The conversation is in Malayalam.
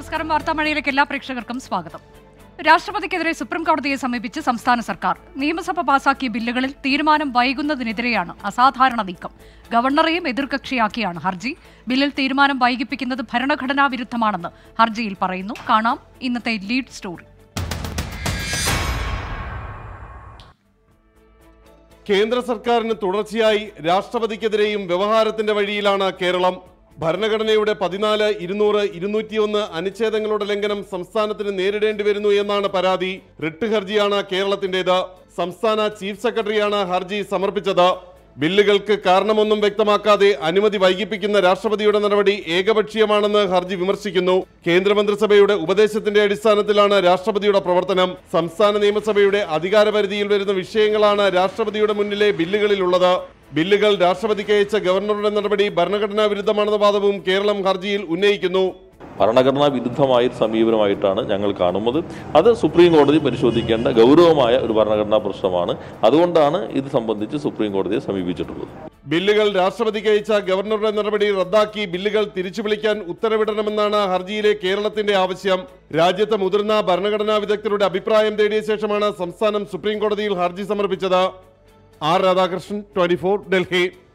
നമസ്കാരം വാർത്താമഴയിലേക്ക് എല്ലാ പ്രേക്ഷകർക്കും സ്വാഗതം രാഷ്ട്രപതിക്കെതിരെ സുപ്രീം കോടതിയെ സമീപിച്ച് സംസ്ഥാന സർക്കാർ നിയമസഭ പാസാക്കിയ ബില്ലുകളിൽ തീരുമാനം വൈകുന്നതിനെതിരെയാണ് അസാധാരണ നീക്കം ഗവർണറെയും എതിർകക്ഷിയാക്കിയാണ് ഹർജി ബില്ലിൽ തീരുമാനം വൈകിപ്പിക്കുന്നത് ഭരണഘടനാ വിരുദ്ധമാണെന്ന് ഹർജിയിൽ പറയുന്നു കാണാം ഇന്നത്തെ ലീഡ് സ്റ്റോറി കേന്ദ്ര സർക്കാരിന് തുടർച്ചയായി രാഷ്ട്രപതിക്കെതിരെയും വ്യവഹാരത്തിന്റെ വഴിയിലാണ് കേരളം ഭരണഘടനയുടെ പതിനാല് ഇരുന്നൂറ് ഇരുന്നൂറ്റിയൊന്ന് അനുച്ഛേദങ്ങളുടെ ലംഘനം സംസ്ഥാനത്തിന് നേരിടേണ്ടി വരുന്നു എന്നാണ് പരാതി റിട്ട് ഹർജിയാണ് കേരളത്തിന്റേത് സംസ്ഥാന ചീഫ് സെക്രട്ടറിയാണ് ഹർജി സമർപ്പിച്ചത് ബില്ലുകൾക്ക് കാരണമൊന്നും വ്യക്തമാക്കാതെ അനുമതി വൈകിപ്പിക്കുന്ന രാഷ്ട്രപതിയുടെ നടപടി ഏകപക്ഷീയമാണെന്ന് ഹർജി വിമർശിക്കുന്നു കേന്ദ്രമന്ത്രിസഭയുടെ ഉപദേശത്തിന്റെ അടിസ്ഥാനത്തിലാണ് രാഷ്ട്രപതിയുടെ പ്രവർത്തനം സംസ്ഥാന നിയമസഭയുടെ അധികാരപരിധിയിൽ വരുന്ന വിഷയങ്ങളാണ് രാഷ്ട്രപതിയുടെ മുന്നിലെ ബില്ലുകളിലുള്ളത് ബില്ലുകൾ രാഷ്ട്രപതിക്ക് അയച്ച ഗവർണറുടെ നടപടി ഭരണഘടനാ വിരുദ്ധമാണെന്ന വാദവും കേരളം ഹർജിയിൽ ഉന്നയിക്കുന്നു ഭരണഘടനാ വിരുദ്ധമായ ഒരു സമീപനമായിട്ടാണ് ഞങ്ങൾ കാണുന്നത് അത് സുപ്രീം കോടതി പരിശോധിക്കേണ്ട ഗൗരവമായ ഒരു ഭരണഘടനാ പ്രശ്നമാണ് അതുകൊണ്ടാണ് ഇത് സംബന്ധിച്ച് സുപ്രീം കോടതിയെ സമീപിച്ചിട്ടുള്ളത് ബില്ലുകൾ രാഷ്ട്രപതിക്ക് അയച്ച ഗവർണറുടെ നടപടി റദ്ദാക്കി ബില്ലുകൾ തിരിച്ചു വിളിക്കാൻ ഉത്തരവിടണമെന്നാണ് ഹർജിയിലെ കേരളത്തിന്റെ ആവശ്യം രാജ്യത്തെ മുതിർന്ന ഭരണഘടനാ വിദഗ്ധരുടെ അഭിപ്രായം തേടിയ ശേഷമാണ് സംസ്ഥാനം സുപ്രീം കോടതിയിൽ ഹർജി സമർപ്പിച്ചത് ആർ രാധാകൃഷ്ണൻ ട്വന്റി ഡൽഹി